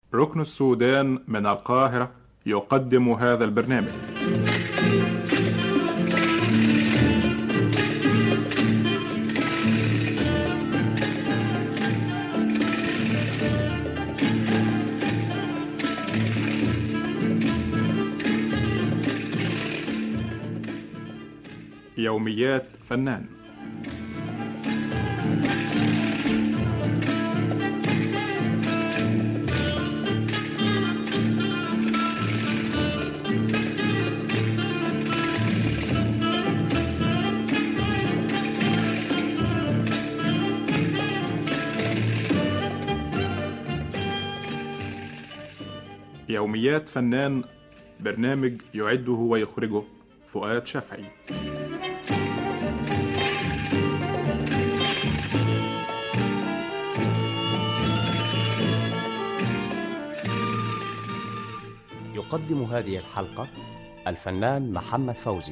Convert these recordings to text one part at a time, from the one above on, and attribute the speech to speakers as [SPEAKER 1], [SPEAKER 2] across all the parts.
[SPEAKER 1] ركن السودان من القاهرة يقدم هذا البرنامج يوميات فنان يوميات فنان برنامج يعده ويخرجه فؤاد شفعي
[SPEAKER 2] يقدم هذه الحلقة الفنان محمد فوزي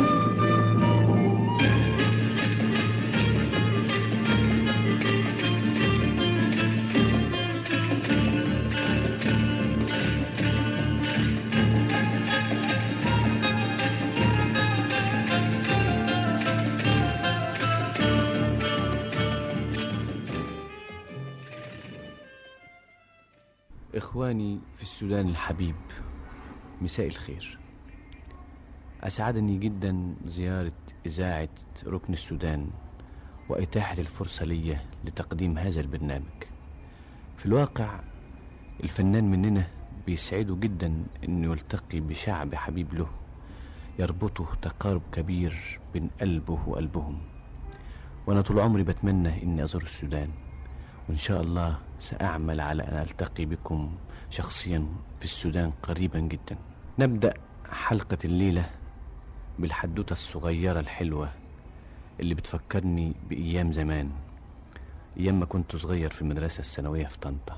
[SPEAKER 3] إخواني في السودان الحبيب مساء الخير أسعدني جدا زيارة إذاعة ركن السودان وإتاحة الفرصة لي لتقديم هذا البرنامج في الواقع الفنان مننا بيسعده جدا أنه يلتقي بشعب حبيب له يربطه تقارب كبير بين قلبه وقلبهم وأنا طول عمري بتمنى أني أزور السودان وإن شاء الله سأعمل على أن ألتقي بكم شخصيا في السودان قريبا جدا نبدأ حلقة الليلة بالحدوتة الصغيرة الحلوة اللي بتفكرني بأيام زمان أيام ما كنت صغير في المدرسة الثانوية في طنطا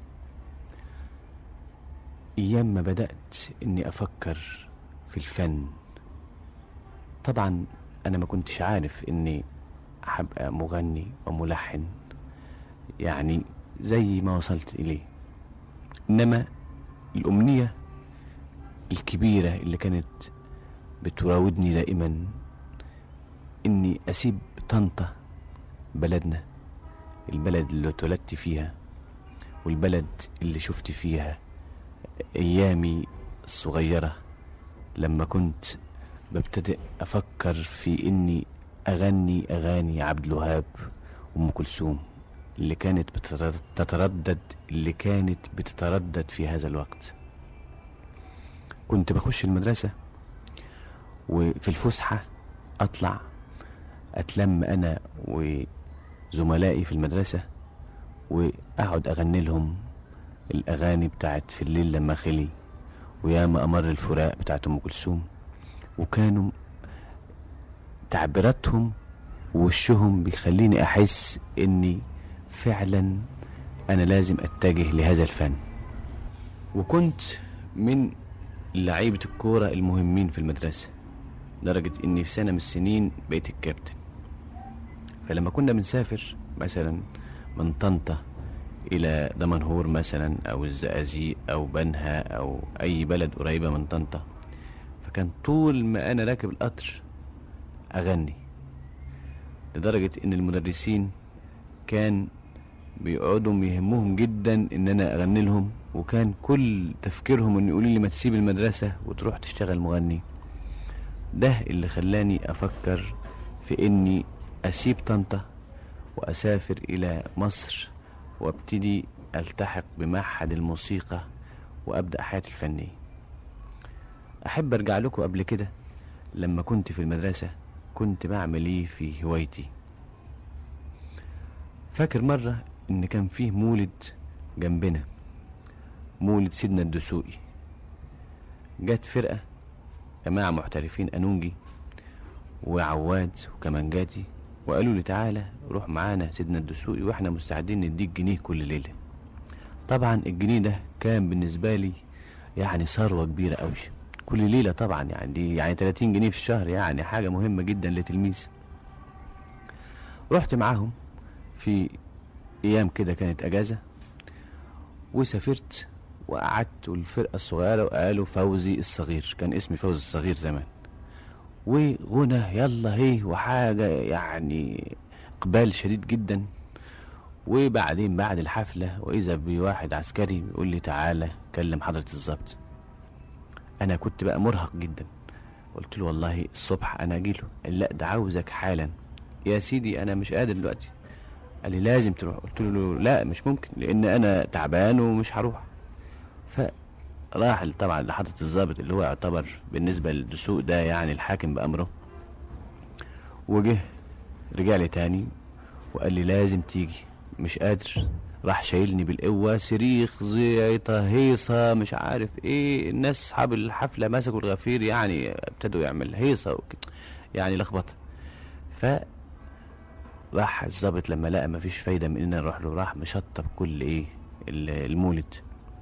[SPEAKER 3] أيام ما بدأت إني أفكر في الفن طبعا أنا ما كنتش عارف إني هبقى مغني وملحن يعني زي ما وصلت إليه إنما الأمنية الكبيرة اللي كانت بتراودني دائما إني أسيب طنطا بلدنا البلد اللي اتولدت فيها والبلد اللي شفت فيها أيامي الصغيرة لما كنت ببتدئ أفكر في إني أغني أغاني عبد الوهاب وأم كلثوم اللي كانت بتتردد اللي كانت بتتردد في هذا الوقت كنت بخش المدرسة وفي الفسحة أطلع أتلم أنا وزملائي في المدرسة وأقعد أغني لهم الأغاني بتاعت في الليل لما خلي وياما أمر الفراق بتاعت أم كلثوم وكانوا تعبيراتهم ووشهم بيخليني أحس إني فعلا أنا لازم أتجه لهذا الفن وكنت من لعيبة الكورة المهمين في المدرسة لدرجة إني في سنة من السنين بقيت الكابتن فلما كنا بنسافر مثلا من طنطا إلى دمنهور مثلا أو الزقازيق أو بنها أو أي بلد قريبة من طنطا فكان طول ما أنا راكب القطر أغني لدرجة إن المدرسين كان بيقعدوا يهمهم جدا ان انا اغني لهم وكان كل تفكيرهم ان يقولوا لي ما تسيب المدرسة وتروح تشتغل مغني ده اللي خلاني افكر في اني اسيب طنطا واسافر الى مصر وابتدي التحق بمعهد الموسيقى وابدا حياتي الفنيه احب ارجع لكم قبل كده لما كنت في المدرسه كنت بعمل ايه في هوايتي فاكر مرة إن كان فيه مولد جنبنا مولد سيدنا الدسوقي جت فرقة جماعة محترفين أنونجي وعواد وكمانجاتي وقالوا لي تعالى روح معانا سيدنا الدسوقي واحنا مستعدين نديك جنيه كل ليلة طبعا الجنيه ده كان بالنسبة لي يعني ثروة كبيرة قوي كل ليلة طبعا يعني دي يعني 30 جنيه في الشهر يعني حاجة مهمة جدا لتلميذ رحت معاهم في ايام كده كانت اجازة وسافرت وقعدت والفرقة الصغيرة وقالوا فوزي الصغير كان اسمي فوزي الصغير زمان وغنى يلا هي وحاجة يعني إقبال شديد جدا وبعدين بعد الحفلة وإذا بواحد عسكري بيقول لي تعالى كلم حضرة الضابط أنا كنت بقى مرهق جدا قلت له والله الصبح أنا أجيله قال لا ده عاوزك حالا يا سيدي أنا مش قادر دلوقتي قال لي لازم تروح قلت له لا مش ممكن لأن أنا تعبان ومش هروح فراح طبعا لحضرة الضابط اللي هو يعتبر بالنسبة للدسوق ده يعني الحاكم بأمره وجه رجع لي تاني وقال لي لازم تيجي مش قادر راح شايلني بالقوة صريخ زيطة هيصة مش عارف ايه الناس اصحاب الحفلة مسكوا الغفير يعني ابتدوا يعمل هيصة وكده يعني لخبطة ف راح الظابط لما لقى مفيش فايدة من ان نروح له راح مشطب كل ايه ال- المولد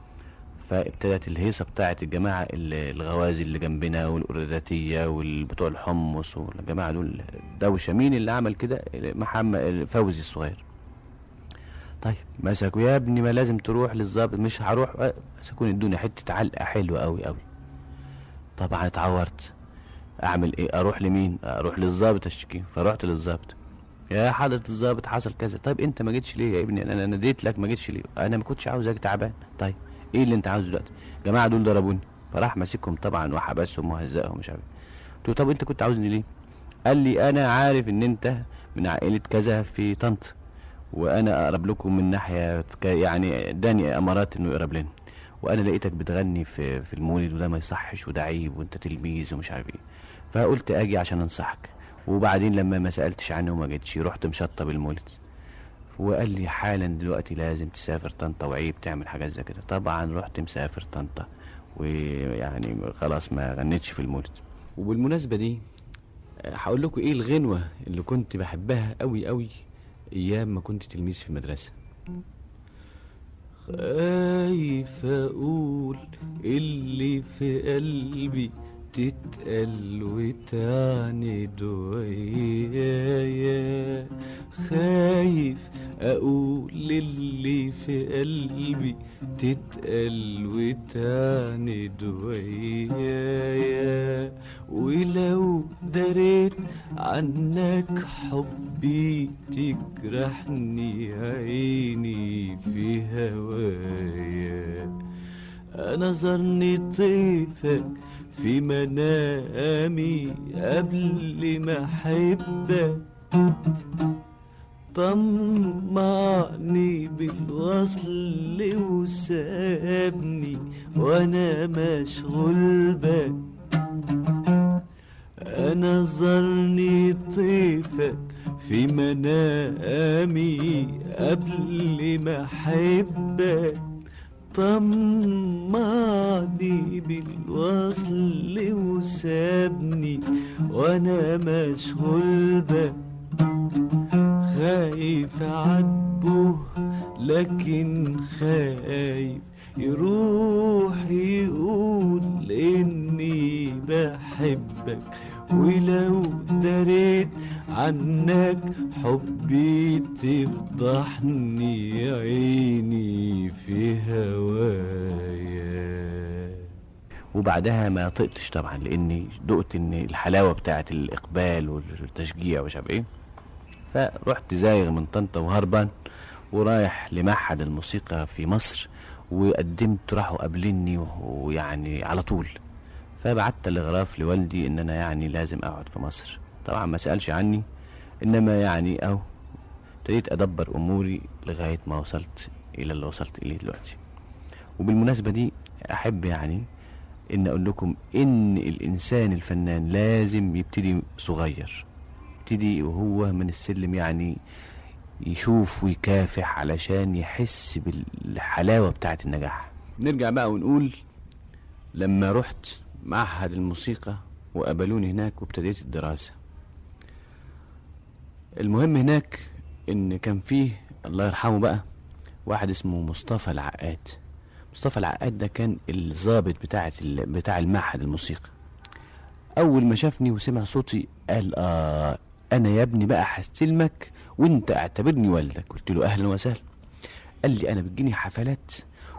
[SPEAKER 3] فابتدت الهيصة بتاعت الجماعة ال- الغوازي اللي جنبنا والقرداتية والبتوع الحمص والجماعة دول دوشة مين اللي عمل كده محمد فوزي الصغير طيب مسكوا يا ابني ما لازم تروح للظابط مش هروح أه، مسكوني ادوني حتة علقة حلوة قوي قوي طبعا اتعورت اعمل ايه اروح لمين اروح للظابط اشتكي فرحت للظابط يا حضرة الظابط حصل كذا طيب انت ما جيتش ليه يا ابني انا ناديت لك ما جيتش ليه انا ما كنتش عاوز اجي تعبان طيب ايه اللي انت عاوزه دلوقتي الجماعه دول ضربوني فراح ماسكهم طبعا وحبسهم وهزقهم مش عارف إيه. قلت له طب انت كنت عاوزني ليه قال لي انا عارف ان انت من عائله كذا في طنطا وانا اقرب لكم من ناحيه ك- يعني اداني امارات انه يقرب لنا وانا لقيتك بتغني في في المولد وده ما يصحش وده عيب وانت تلميذ ومش عارف ايه فقلت اجي عشان انصحك وبعدين لما ما سالتش عنه وما جيتش رحت مشطب المولد وقال لي حالا دلوقتي لازم تسافر طنطا وعيب تعمل حاجات زي كده طبعا رحت مسافر طنطا ويعني خلاص ما غنيتش في المولد وبالمناسبه دي آه، هقول لكم ايه الغنوه اللي كنت بحبها قوي قوي ايام ما كنت تلميذ في المدرسه خايف اقول اللي في قلبي تتقل وتعند ويايا خايف اقول اللي في قلبي تتقل وتعند ويايا ولو دريت عنك حبي تجرحني عيني في هوايا نظرني طيفك في منامي قبل ما احبك طمعني بالوصل وسابني وانا مشغول بك انا زرني طيفك في منامي قبل ما احبك طمعني بالوصل وسابني وانا مشغول بك خايف عاتبه لكن خايف يروح يقول اني بحبك ولو دريت عنك حبي تفضحني عيني في هوايا وبعدها ما طقتش طبعا لاني دقت ان الحلاوه بتاعت الاقبال والتشجيع ومش عارف ايه فرحت زايغ من طنطا وهربان ورايح لمعهد الموسيقى في مصر وقدمت راحوا قابلني ويعني على طول فبعت تلغراف لوالدي ان انا يعني لازم اقعد في مصر طبعا ما سالش عني انما يعني اهو ابتديت ادبر اموري لغايه ما وصلت الى اللي وصلت اليه دلوقتي وبالمناسبه دي احب يعني ان اقول لكم ان الانسان الفنان لازم يبتدي صغير يبتدي وهو من السلم يعني يشوف ويكافح علشان يحس بالحلاوة بتاعة النجاح نرجع بقى ونقول لما رحت معهد الموسيقى وقابلوني هناك وابتديت الدراسة المهم هناك ان كان فيه الله يرحمه بقى واحد اسمه مصطفى العقاد مصطفى العقاد ده كان الضابط بتاعة ال- بتاع المعهد الموسيقى اول ما شافني وسمع صوتي قال اه انا يا ابني بقى هستلمك وانت اعتبرني والدك قلت له اهلا وسهلا قال لي انا بتجيني حفلات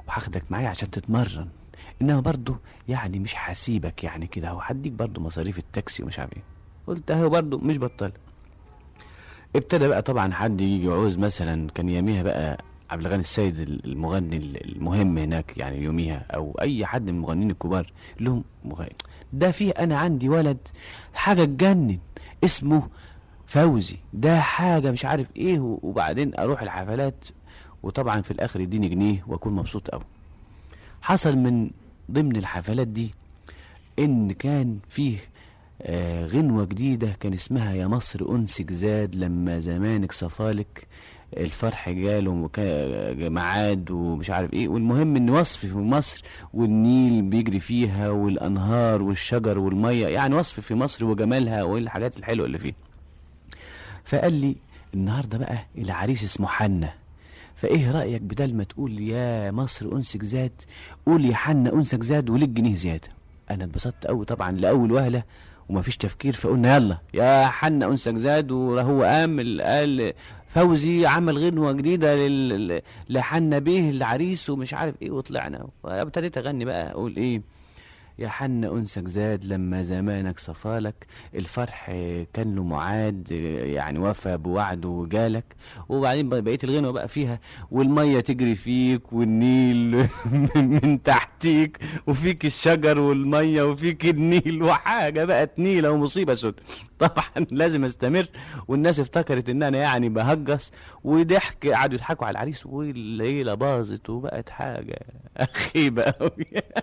[SPEAKER 3] وهاخدك معايا عشان تتمرن انما برضه يعني مش هسيبك يعني كده اهو هديك برضه مصاريف التاكسي ومش عارف ايه قلت اهو برضه مش بطل ابتدى بقى طبعا حد يجي يعوز مثلا كان ياميها بقى عبد الغني السيد المغني المهم هناك يعني يوميها او اي حد من المغنيين الكبار لهم مغني ده فيه انا عندي ولد حاجه تجنن اسمه فوزي ده حاجه مش عارف ايه وبعدين اروح الحفلات وطبعا في الاخر يديني جنيه واكون مبسوط قوي حصل من ضمن الحفلات دي ان كان فيه آه غنوة جديدة كان اسمها يا مصر أنسك زاد لما زمانك صفالك الفرح جاله ميعاد ومش عارف ايه والمهم ان وصف في مصر والنيل بيجري فيها والانهار والشجر والميه يعني وصف في مصر وجمالها والحاجات الحلوه اللي فيها فقال لي النهارده بقى العريس اسمه حنه فايه رايك بدل ما تقول يا مصر انسك زاد قول يا حنه انسك زاد وليك جنيه زياده انا اتبسطت قوي طبعا لاول وهله ومفيش تفكير فقلنا يلا يا حنة أنسك زاد وهو قام قال فوزي عمل غنوة جديدة لل... لحنا بيه العريس ومش عارف ايه وطلعنا وابتديت اغني بقى اقول ايه يا حن أنسك زاد لما زمانك صفالك الفرح كان له معاد يعني وفى بوعده وجالك وبعدين بقيت الغنوة بقى فيها والمية تجري فيك والنيل من تحتيك وفيك الشجر والمية وفيك النيل وحاجة بقت نيلة ومصيبة سود طبعا لازم استمر والناس افتكرت ان انا يعني بهجس وضحك قعدوا يضحكوا على العريس والليلة باظت وبقت حاجة خيبة قوي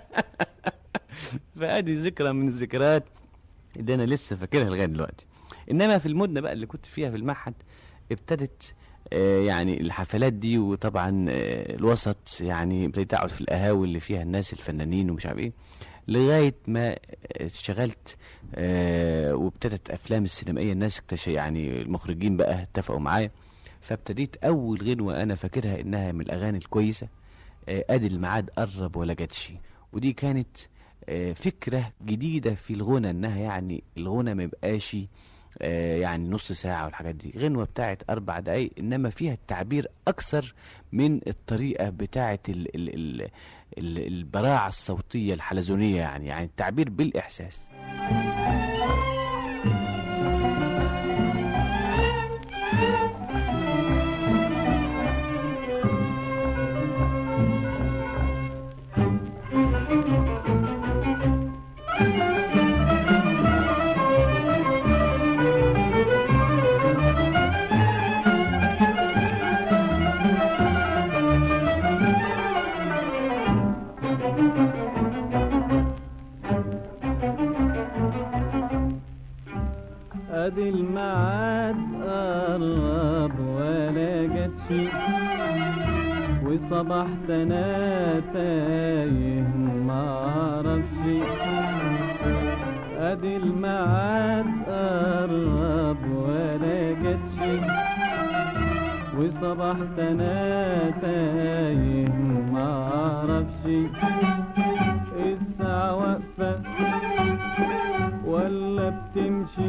[SPEAKER 3] فادي ذكرى من الذكريات اللي انا لسه فاكرها لغايه دلوقتي انما في المدة بقى اللي كنت فيها في المعهد ابتدت آه يعني الحفلات دي وطبعا آه الوسط يعني ابتديت اقعد في القهاوي اللي فيها الناس الفنانين ومش عارف ايه لغايه ما اشتغلت آه وابتدت افلام السينمائيه الناس اكتشف يعني المخرجين بقى اتفقوا معايا فابتديت اول غنوه انا فاكرها انها من الاغاني الكويسه ادي الميعاد قرب ولا جاتش ودي كانت فكرة جديدة في الغنى انها يعني الغنى ما يبقاش يعني نص ساعة والحاجات دي غنوة بتاعت أربع دقايق إنما فيها التعبير أكثر من الطريقة بتاعت ال ال ال ال البراعة الصوتية الحلزونية يعني يعني التعبير بالإحساس
[SPEAKER 4] ادي الميعاد قرب ولا جاتش وصبحت انا تايه معرفش ادي الميعاد قرب ولا جاتش وصبحت انا تايه معرفش الساعة واقفة ولا بتمشي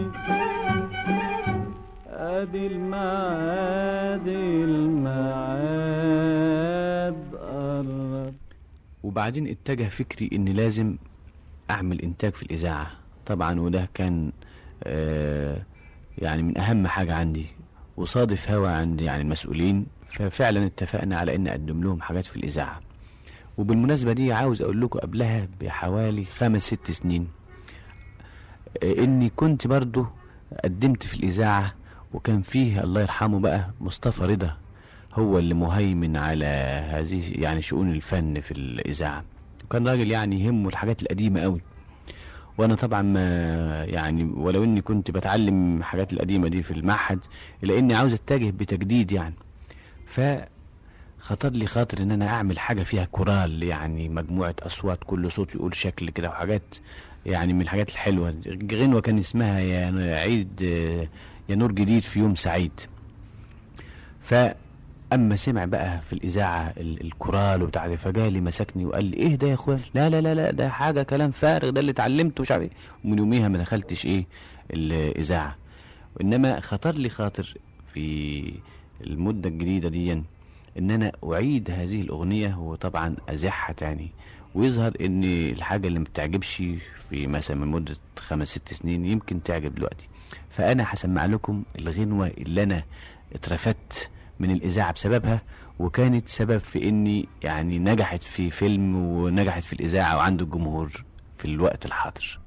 [SPEAKER 4] ادي الميعاد الميعاد قرب
[SPEAKER 3] وبعدين اتجه فكري اني لازم اعمل انتاج في الاذاعه طبعا وده كان آه يعني من اهم حاجه عندي وصادف هوا عند يعني المسؤولين ففعلا اتفقنا على ان اقدم لهم حاجات في الاذاعه وبالمناسبه دي عاوز اقول لكم قبلها بحوالي خمس ست سنين آه اني كنت برضو قدمت في الاذاعه وكان فيه الله يرحمه بقى مصطفى رضا هو اللي مهيمن على هذه يعني شؤون الفن في الاذاعه وكان راجل يعني يهمه الحاجات القديمه قوي وانا طبعا ما يعني ولو اني كنت بتعلم الحاجات القديمه دي في المعهد الا اني عاوز اتجه بتجديد يعني ف خطر لي خاطر ان انا اعمل حاجه فيها كورال يعني مجموعه اصوات كل صوت يقول شكل كده وحاجات يعني من الحاجات الحلوه غنوه كان اسمها يا عيد يا نور جديد في يوم سعيد فاما سمع بقى في الاذاعه الكورال وبتاع فجالي مسكني وقال لي ايه ده يا اخويا لا لا لا لا ده حاجه كلام فارغ ده اللي اتعلمته مش عارف ايه ومن يوميها ما دخلتش ايه الاذاعه وانما خطر لي خاطر في المده الجديده دي ان انا اعيد هذه الاغنيه وطبعا ازحها تاني ويظهر ان الحاجه اللي ما بتعجبش في مثلا من مده خمس ست سنين يمكن تعجب دلوقتي فانا هسمع لكم الغنوه اللي انا اترفدت من الاذاعه بسببها وكانت سبب في اني يعني نجحت في فيلم ونجحت في الاذاعه وعند الجمهور في الوقت الحاضر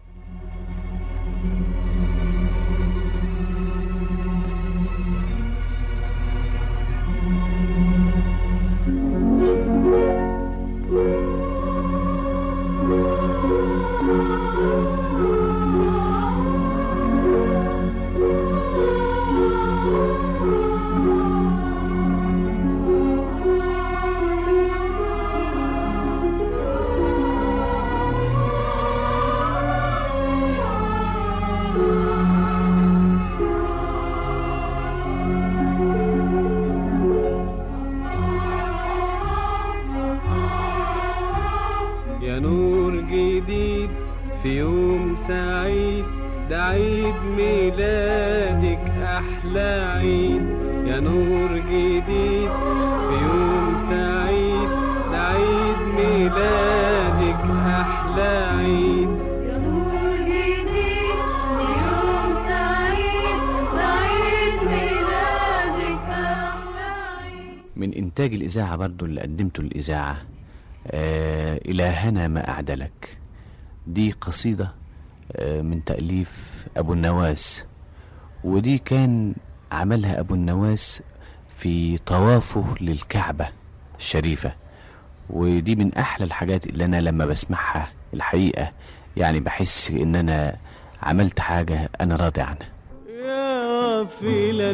[SPEAKER 4] يا نور جديد في يوم سعيد ده عيد ميلادك أحلى عيد يا نور جديد في يوم سعيد ده عيد ميلادك أحلى عيد
[SPEAKER 5] يا نور جديد يوم سعيد سعيد ميلادك أحلى عيد
[SPEAKER 3] من إنتاج الإذاعة برضو اللي قدمته الإذاعة آه إلهنا ما أعدلك دي قصيدة آه من تأليف أبو النواس ودي كان عملها أبو النواس في طوافه للكعبة الشريفة ودي من أحلى الحاجات اللي أنا لما بسمعها الحقيقة يعني بحس إن أنا عملت حاجة أنا راضي عنها
[SPEAKER 4] يا غافلا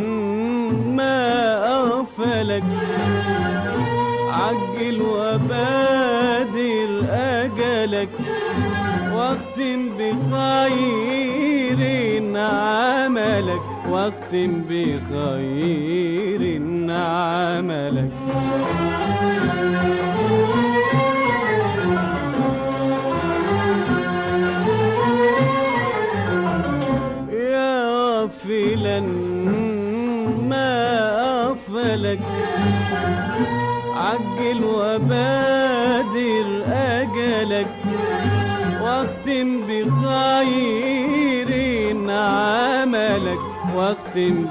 [SPEAKER 4] ما أغفلك عجل وبادر أجلك واختم بخير عملك واختم بخير عملك يا غافلا ما أغفلك عجل وبادر أجلك واختم بخير عملك واختم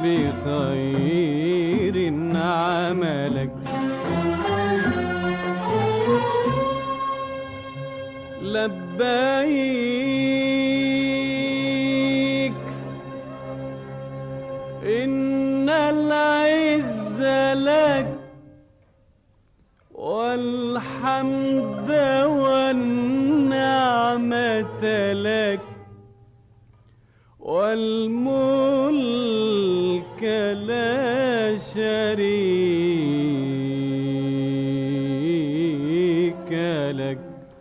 [SPEAKER 4] بخير عملك لبيك إن العز لك والحمد والنعمة لك والملك لا شريك لك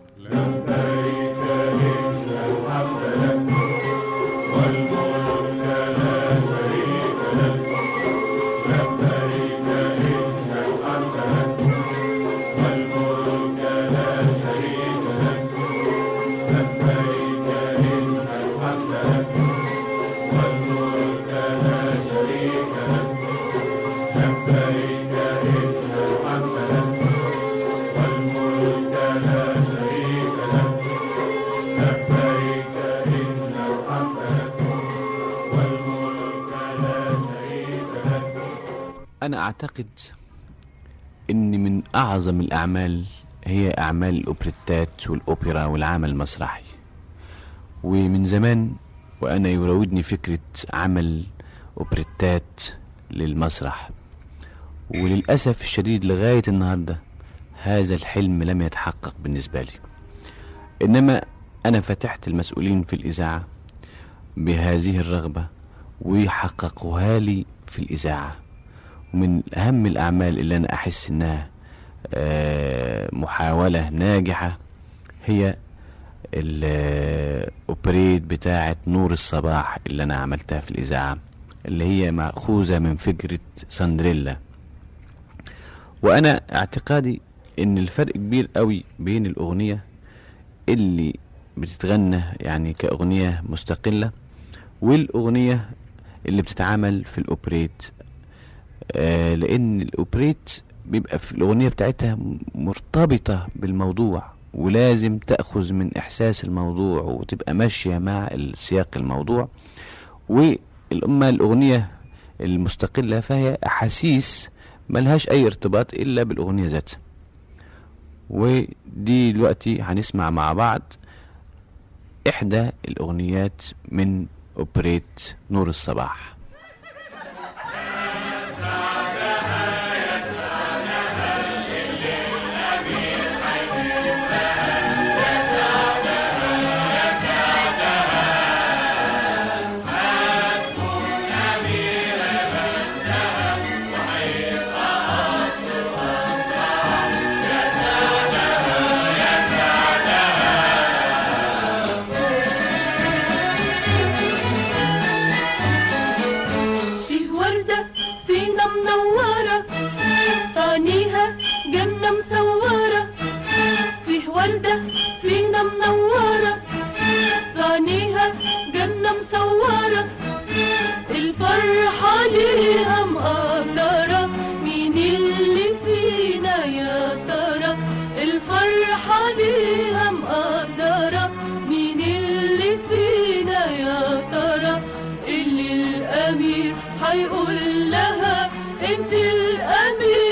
[SPEAKER 3] أنا أعتقد إن من أعظم الأعمال هي أعمال الأوبريتات والأوبرا والعمل المسرحي ومن زمان وأنا يراودني فكرة عمل أوبريتات للمسرح وللأسف الشديد لغاية النهاردة هذا الحلم لم يتحقق بالنسبة لي إنما أنا فتحت المسؤولين في الإذاعة بهذه الرغبة وحققوها لي في الإذاعة ومن أهم الأعمال اللي أنا أحس إنها آه، محاولة ناجحة هي الأوبريت بتاعة نور الصباح اللي أنا عملتها في الإذاعة اللي هي مأخوذة من فكرة سندريلا وأنا اعتقادي إن الفرق كبير قوي بين الأغنية اللي بتتغنى يعني كأغنية مستقلة والأغنية اللي بتتعمل في الأوبريت آه لان الاوبريت بيبقى في الاغنيه بتاعتها م- مرتبطه بالموضوع ولازم تاخذ من احساس الموضوع وتبقى ماشيه مع السياق الموضوع واما الاغنيه المستقله فهي احاسيس ملهاش اي ارتباط الا بالاغنيه ذاتها ودي دلوقتي هنسمع مع بعض احدى الاغنيات من اوبريت نور الصباح
[SPEAKER 5] فيه وردة فينا منورة طانيها جنة مسورة فيه وردة فينا منورة طانيها جنة مسورة الفرحة ليها مقدرة مين اللي فينا يا ترى الفرحة ليها مقدرة مين اللي فينا يا ترى اللي الأمير هيقول لها انت الأمير